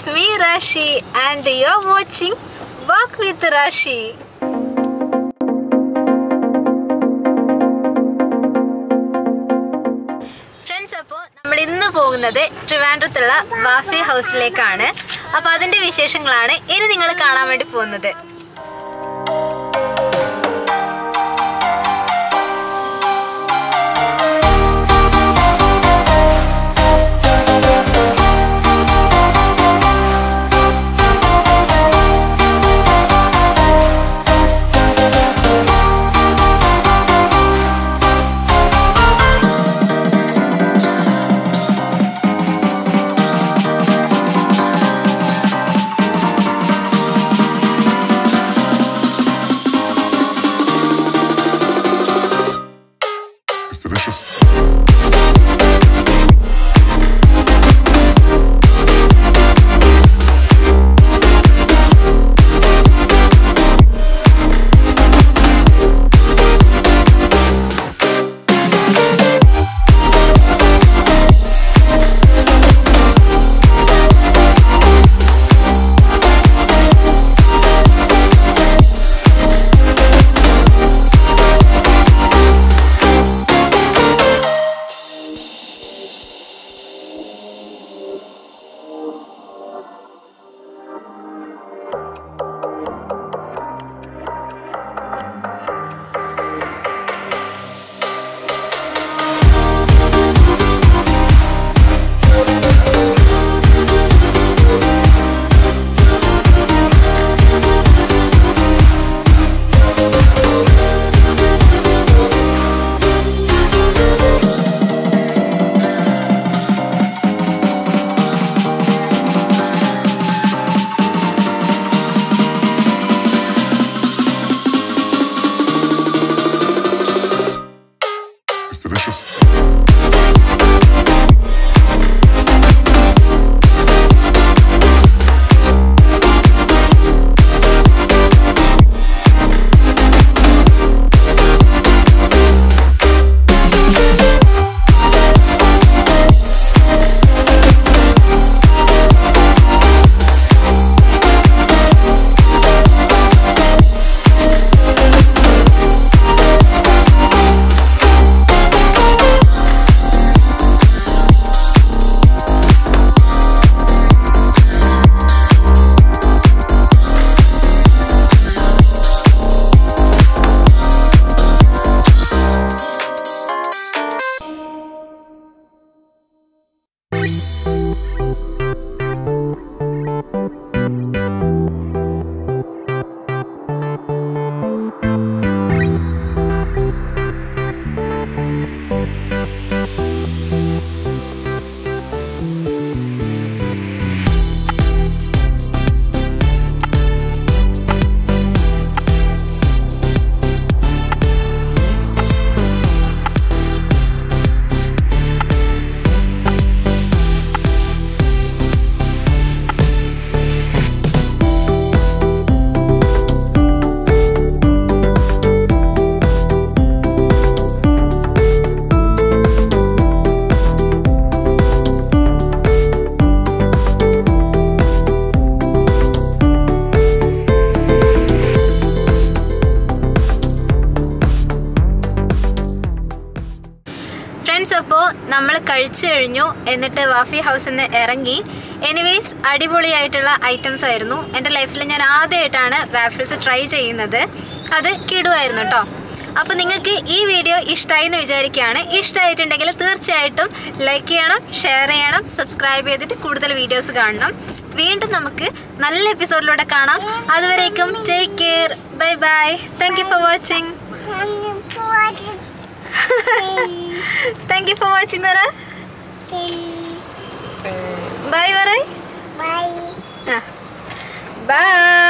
It's me Rashi and you're watching Walk with Rashi. Friends അപ്പോൾ നമ്മൾ ഇന്ന് പോകുന്നത് ട്രിവാൻഡ്രത്തുള്ള വാഫി ഹൗസിലേക്കാണ് അപ്പോൾ അതിൻ്റെ വിശേഷങ്ങളാണ് ഇനി നിങ്ങൾ കാണാൻ വേണ്ടി പോകുന്നത് It's delicious. It's delicious. Friends അപ്പോൾ നമ്മൾ കഴിച്ചു കഴിഞ്ഞു എന്നിട്ട് വാഫി ഹൗസിൽ നിന്ന് ഇറങ്ങി എനിവേസ് അടിപൊളിയായിട്ടുള്ള ഐറ്റംസ് ആയിരുന്നു എൻ്റെ ലൈഫിൽ ഞാൻ ആദ്യമായിട്ടാണ് വാഫിൾസ് ട്രൈ ചെയ്യുന്നത് അത് കിടുവായിരുന്നു കേട്ടോ അപ്പോൾ നിങ്ങൾക്ക് ഈ വീഡിയോ ഇഷ്ടമായി എന്ന് വിചാരിക്കുകയാണ് ഇഷ്ടമായിട്ടുണ്ടെങ്കിൽ തീർച്ചയായിട്ടും ലൈക്ക് ചെയ്യണം ഷെയർ ചെയ്യണം സബ്സ്ക്രൈബ് ചെയ്തിട്ട് കൂടുതൽ വീഡിയോസ് കാണണം വീണ്ടും നമുക്ക് നല്ല എപ്പിസോഡിലൂടെ കാണാം അതുവരേക്കും take care bye bye thank you for watching thank you for watching പറ ബൈ പറ Bye. ബൈ